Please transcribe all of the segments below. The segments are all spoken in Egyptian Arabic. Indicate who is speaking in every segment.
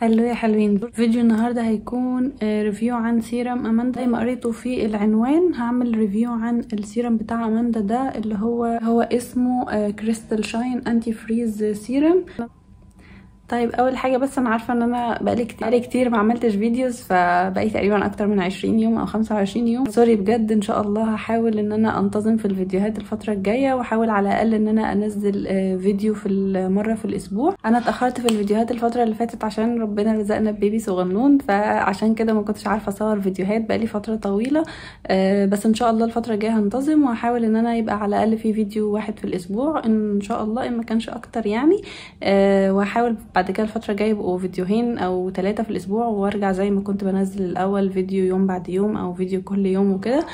Speaker 1: هلو يا حلوين فيديو النهارده هيكون آه، ريفيو عن سيرم اماندا زي ما قريته في العنوان هعمل ريفيو عن السيرم بتاع اماندا ده اللي هو هو اسمه كريستال شاين انتي فريز سيرم طيب اول حاجه بس انا عارفه ان انا بقالي كتير بقالي كتير ما عملتش فيديوز فبقالي تقريبا اكتر من 20 يوم او 25 يوم سوري بجد ان شاء الله هحاول ان انا انتظم في الفيديوهات الفتره الجايه واحاول على الاقل ان انا انزل آه، فيديو في المره في الاسبوع انا اتاخرت في الفيديوهات الفتره اللي فاتت عشان ربنا رزقنا ببيبي صغنون فعشان كده ما كنتش عارفه اصور فيديوهات بقالي فتره طويله آه، بس ان شاء الله الفتره الجايه هنتظم وهحاول ان انا يبقى على الاقل في فيديو واحد في الاسبوع ان شاء الله ان ما كانش اكتر يعني آه، وهحاول بعد كده الفتره الجايه يبقوا فيديوهين او ثلاثه في الاسبوع وارجع زي ما كنت بنزل الاول فيديو يوم بعد يوم او فيديو كل يوم وكده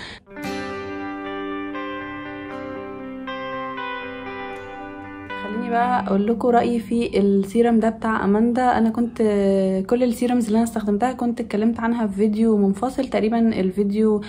Speaker 1: خليني بقى اقول لكم رايي في السيرم ده بتاع اماندا انا كنت كل السيرمز اللي انا استخدمتها كنت اتكلمت عنها في فيديو منفصل تقريبا الفيديو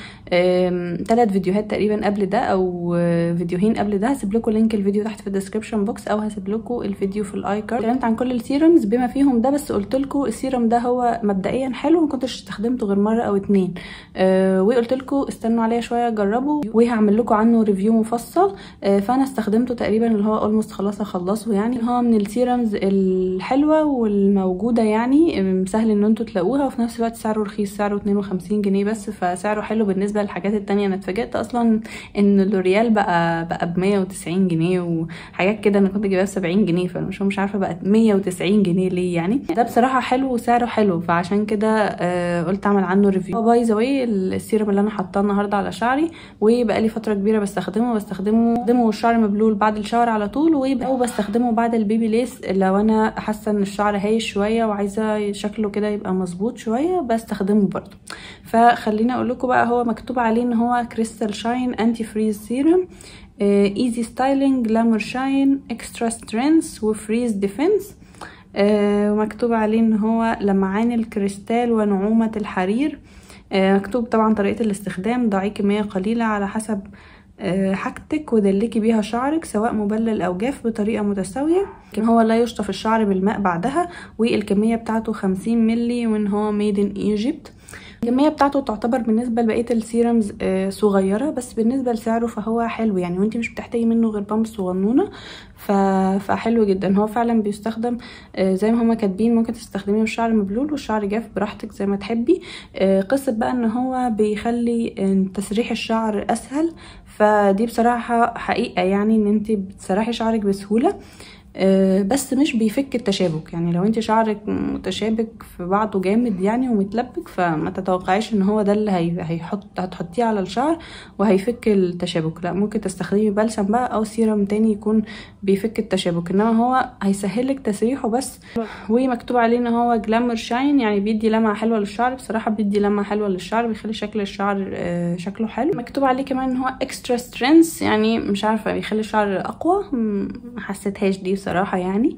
Speaker 1: ثلاث فيديوهات تقريبا قبل ده او فيديوهين قبل ده هسيب لكم لينك الفيديو تحت في الديسكربشن بوكس او هسيب لكم الفيديو في الاي كارد اتكلمت عن كل السيرمز بما فيهم ده بس قلت لكم السيرم ده هو مبدئيا حلو ما كنتش استخدمته غير مره او اتنين أه وقلت لكم استنوا عليا شويه جربوا وهعمل لكم عنه ريفيو مفصل أه فانا استخدمته تقريبا اللي هو اولموست خلاص اخلصه يعني هو من السيرمز الحلوه والموجوده يعني سهل ان انتوا تلاقوها وفي نفس الوقت سعره رخيص سعره 52 جنيه بس فسعره حلو بالنسبه للحاجات التانية انا اتفاجئت اصلا ان لوريال بقى بقى ب 190 جنيه وحاجات كده انا كنت جايباها ب 70 جنيه فمش مش عارفه بقت 190 جنيه ليه يعني ده بصراحه حلو وسعره حلو فعشان كده آه قلت اعمل عنه ريفيو باي ذا واي السيرم اللي انا حاطاه النهارده على شعري وبقالي فتره كبيره بستخدمه بستخدمه بستخدمه والشعر مبلول بعد الشاور على طول وبستخدمه بعد البيبي ليس لو انا حاسه ان الشعر هايش شويه وعايزه شكله كده يبقى مظبوط شويه بستخدمه برضه فخليني اقول لكم بقى هو مكتوب عليه ان هو كريستال شاين انتي فريز سيرم ايزي ستايلينج جلامور شاين اكسترا سترينث وفريز ديفنس ومكتوب عليه ان هو لمعان الكريستال ونعومه الحرير آه مكتوب طبعا طريقه الاستخدام ضعي كميه قليله على حسب حاجتك ودلكي بيها شعرك سواء مبلل او جاف بطريقه متساويه لكن هو لا يشطف الشعر بالماء بعدها والكميه بتاعته 50 ملي وان هو ميد ان ايجيبت الكمية بتاعته تعتبر بالنسبة لبقية السيرمز صغيرة بس بالنسبة لسعره فهو حلو يعني وانت مش بتحتاجي منه غير بامب صغنونة ف... فحلو جدا هو فعلا بيستخدم زي ما هما كاتبين ممكن تستخدميه والشعر مبلول والشعر جاف براحتك زي ما تحبي قصة بقى ان هو بيخلي تسريح الشعر اسهل فدي بصراحة حقيقة يعني ان انت بتسرحي شعرك بسهولة بس مش بيفك التشابك يعني لو انت شعرك متشابك في بعضه جامد يعني ومتلبك فما تتوقعيش ان هو ده اللي هيحط هتحطيه على الشعر وهيفك التشابك لا ممكن تستخدمي بلسم بقى او سيرم تاني يكون بيفك التشابك انما هو هيسهلك تسريحه بس ومكتوب عليه ان هو جلامر شاين يعني بيدي لمعه حلوه للشعر بصراحه بيدي لمعه حلوه للشعر بيخلي شكل الشعر شكله حلو مكتوب عليه كمان ان هو اكسترا سترينث يعني مش عارفه بيخلي الشعر اقوى ما حسيتهاش دي بصراحه يعني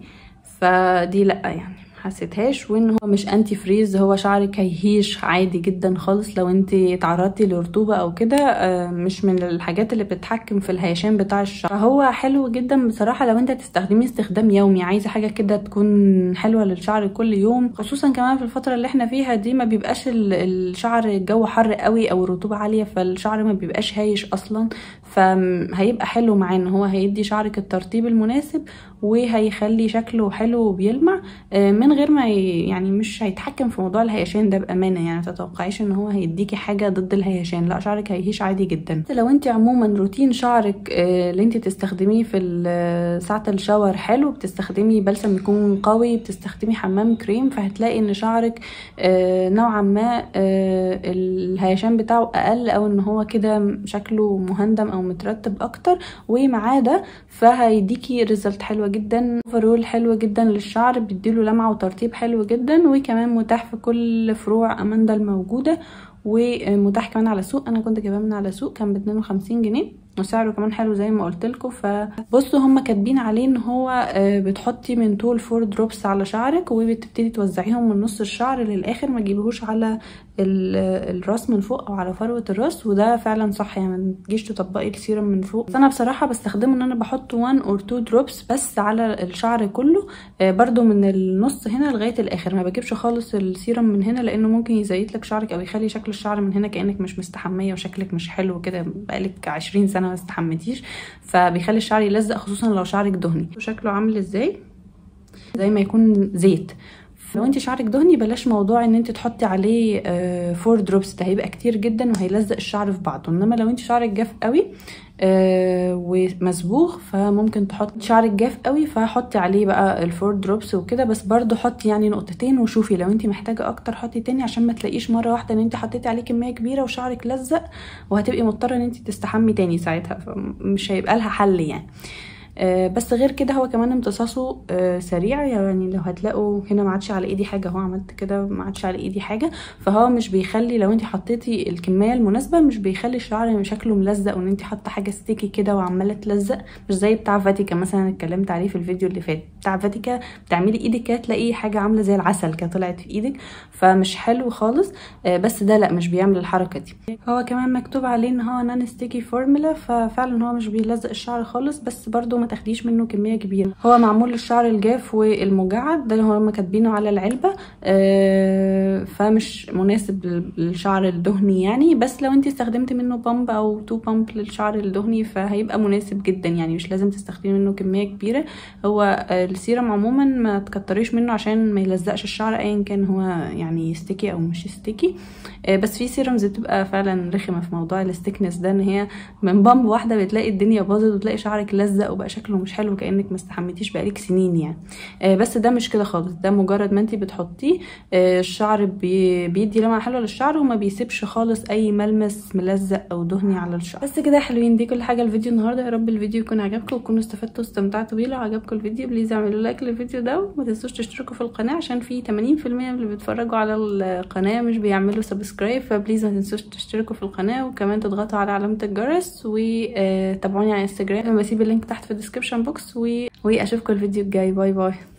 Speaker 1: فدي لا يعني حسيتهاش وان هو مش انتي فريز هو شعرك هيهيش عادي جدا خالص لو انت اتعرضتي لرطوبه او كده مش من الحاجات اللي بتتحكم في الهيشان بتاع الشعر فهو حلو جدا بصراحه لو انت تستخدميه استخدام يومي عايزه حاجه كده تكون حلوه للشعر كل يوم خصوصا كمان في الفتره اللي احنا فيها دي ما بيبقاش الشعر الجو حر قوي او الرطوبه عاليه فالشعر ما بيبقاش هايش اصلا فهيبقى حلو معاه ان هو هيدي شعرك الترطيب المناسب وهيخلي شكله حلو وبيلمع من غير ما يعني مش هيتحكم في موضوع الهيشان ده بامانه يعني متتوقعيش ان هو هيديكي حاجه ضد الهيشان لا شعرك هيهيش عادي جدا لو انت عموما روتين شعرك اللي انت تستخدميه في ساعه الشاور حلو بتستخدمي بلسم يكون قوي بتستخدمي حمام كريم فهتلاقي ان شعرك نوعا ما الهيشان بتاعه اقل او ان هو كده شكله مهندم او مترتب اكتر ومعاه ده فهيديكي ريزلت حلوه جدا اوفرول حلوه جدا للشعر بيديله لمعه وترطيب حلو جدا وكمان متاح في كل فروع اماندا الموجوده ومتاح كمان على سوق انا كنت جايباه من على سوق كان ب 52 جنيه وسعره كمان حلو زي ما قلت لكم فبصوا هم كاتبين عليه ان هو آه، بتحطي من طول فور دروبس على شعرك وبتبتدي توزعيهم من نص الشعر للاخر ما تجيبيهوش على الراس من فوق او على فروه الراس وده فعلا صح يعني ما تجيش تطبقي السيرم من فوق بس انا بصراحه بستخدمه ان انا بحط 1 اور 2 دروبس بس على الشعر كله آه، برده من النص هنا لغايه الاخر ما بجيبش خالص السيرم من هنا لانه ممكن يزيت لك شعرك او يخلي شكل الشعر من هنا كانك مش مستحميه وشكلك مش حلو كده بقالك 20 سنه ما استحمتيش فبيخلي الشعر يلزق خصوصا لو شعرك دهني شكله عامل ازاي زي ما يكون زيت لو انت شعرك دهني بلاش موضوع ان انت تحطي عليه فور دروبس ده هيبقى كتير جدا وهيلزق الشعر في بعضه انما لو انت شعرك جاف قوي آه ومصبوغ فممكن تحطي شعرك جاف قوي فحطي عليه بقى الفور دروبس وكده بس برضو حطي يعني نقطتين وشوفي لو انت محتاجه اكتر حطي تاني عشان ما تلاقيش مره واحده ان انت حطيتي عليه كميه كبيره وشعرك لزق وهتبقي مضطره ان انت تستحمي تاني ساعتها فمش هيبقى لها حل يعني آه، بس غير كده هو كمان امتصاصه آه، سريع يعني لو هتلاقوا هنا ما عادش على ايدي حاجه هو عملت كده ما عادش على ايدي حاجه فهو مش بيخلي لو انت حطيتي الكميه المناسبه مش بيخلي الشعر شكله ملزق وان انت حاطه حاجه ستيكي كده وعماله تلزق مش زي بتاع فاتيكا مثلا اتكلمت عليه في الفيديو اللي فات بتاع فاتيكا بتعملي ايدك كده تلاقي حاجه عامله زي العسل كده طلعت في ايدك فمش حلو خالص آه، بس ده لا مش بيعمل الحركه دي هو كمان مكتوب عليه ان هو نان ستيكي فورمولا ففعلا هو مش بيلزق الشعر خالص بس برده ما تاخديش منه كميه كميه كبيره هو معمول للشعر الجاف والمجعد ده اللي هم كاتبينه على العلبه آه، فمش مناسب للشعر الدهني يعني بس لو انت استخدمتي منه بامب او تو بامب للشعر الدهني فهيبقى مناسب جدا يعني مش لازم تستخدمي منه كميه كبيره هو السيرم عموما ما تكتريش منه عشان ما يلزقش الشعر ايا كان هو يعني ستيكي او مش ستيكي آه، بس في سيرمز بتبقى فعلا رخمه في موضوع الستيكنس ده ان هي من بامب واحده بتلاقي الدنيا باظت وتلاقي شعرك لزق وبقى شكله مش حلو كأن كانك ما استحميتيش بقالك سنين يعني آه بس ده مش كده خالص ده مجرد ما انت بتحطيه آه الشعر بي بيدي لمعه حلوه للشعر وما بيسيبش خالص اي ملمس ملزق او دهني على الشعر بس كده حلوين دي كل حاجه الفيديو النهارده يا رب الفيديو يكون عجبكم وتكونوا استفدتوا واستمتعتوا بيه لو عجبكم الفيديو بليز اعملوا لايك للفيديو ده وما تنسوش تشتركوا في القناه عشان في 80% من اللي بيتفرجوا على القناه مش بيعملوا سبسكرايب فبليز ما تنسوش تشتركوا في القناه وكمان تضغطوا على علامه الجرس وتابعوني على انستجرام بسيب اللينك تحت في الديسكربشن بوكس و... واشوفكم الفيديو الجاي باي باي